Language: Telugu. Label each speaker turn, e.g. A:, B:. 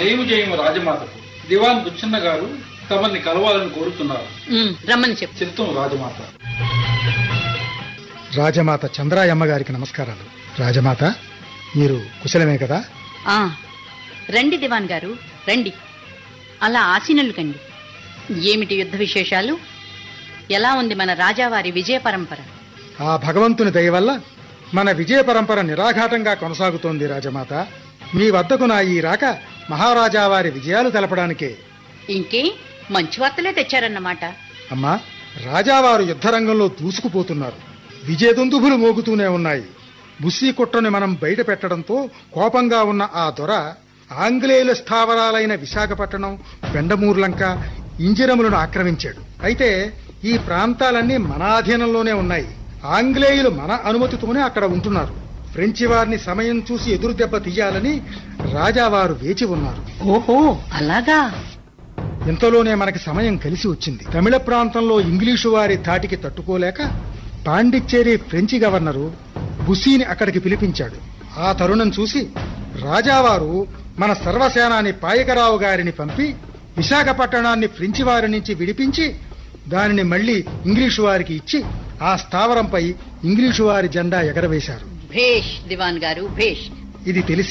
A: జయము జయము రాజమాతకు దివాన్ బుచ్చన్న గారు తమని కలవాలని కోరుతున్నారు
B: ఉమ్, రమ్మని చెప్పు
A: చిత్తం రాజమాత
C: రాజమాత చంద్రాయమ్మ గారికి నమస్కారాలు రాజమాత మీరు కుశలమే కదా
B: ఆ రండి దివాన్ గారు రండి అలా ఆసీనులు కండి ఏమిటి యుద్ధ విశేషాలు ఎలా ఉంది మన రాజావారి విజయ పరంపర
C: ఆ భగవంతుని దయ వల్ల మన విజయ పరంపర నిరాఘాటంగా కొనసాగుతోంది రాజమాత మీ వద్దకు నా ఈ రాక మహారాజా వారి విజయాలు తెలపడానికే
B: ఇంకే మంచి వార్తలే తెచ్చారన్నమాట
C: అమ్మా రాజావారు యుద్ధరంగంలో దూసుకుపోతున్నారు విజయదుందుభులు మోగుతూనే ఉన్నాయి బుస్సీ కుట్రని మనం బయట పెట్టడంతో కోపంగా ఉన్న ఆ దొర ఆంగ్లేయుల స్థావరాలైన విశాఖపట్నం బెండమూర్లంక ఇంజిరములను ఆక్రమించాడు అయితే ఈ ప్రాంతాలన్నీ మన ఆధీనంలోనే ఉన్నాయి ఆంగ్లేయులు మన అనుమతితోనే అక్కడ ఉంటున్నారు ఫ్రెంచి వారిని సమయం చూసి ఎదురు దెబ్బ తీయాలని రాజావారు వేచి ఉన్నారు
B: ఓహో అలాగా
C: ఇంతలోనే మనకి సమయం కలిసి వచ్చింది తమిళ ప్రాంతంలో ఇంగ్లీషు వారి ధాటికి తట్టుకోలేక పాండిచ్చేరి ఫ్రెంచి గవర్నరు బుసీని అక్కడికి పిలిపించాడు ఆ తరుణం చూసి రాజావారు మన సర్వసేనాని పాయకరావు గారిని పంపి విశాఖపట్టణాన్ని ఫ్రెంచి వారి నుంచి విడిపించి దానిని మళ్ళీ ఇంగ్లీషు వారికి ఇచ్చి ఆ స్థావరంపై ఇంగ్లీషు వారి జెండా ఎగరవేశారు
B: భేష్ దివాన్ గారు భేష్
C: ఇది తెలిసి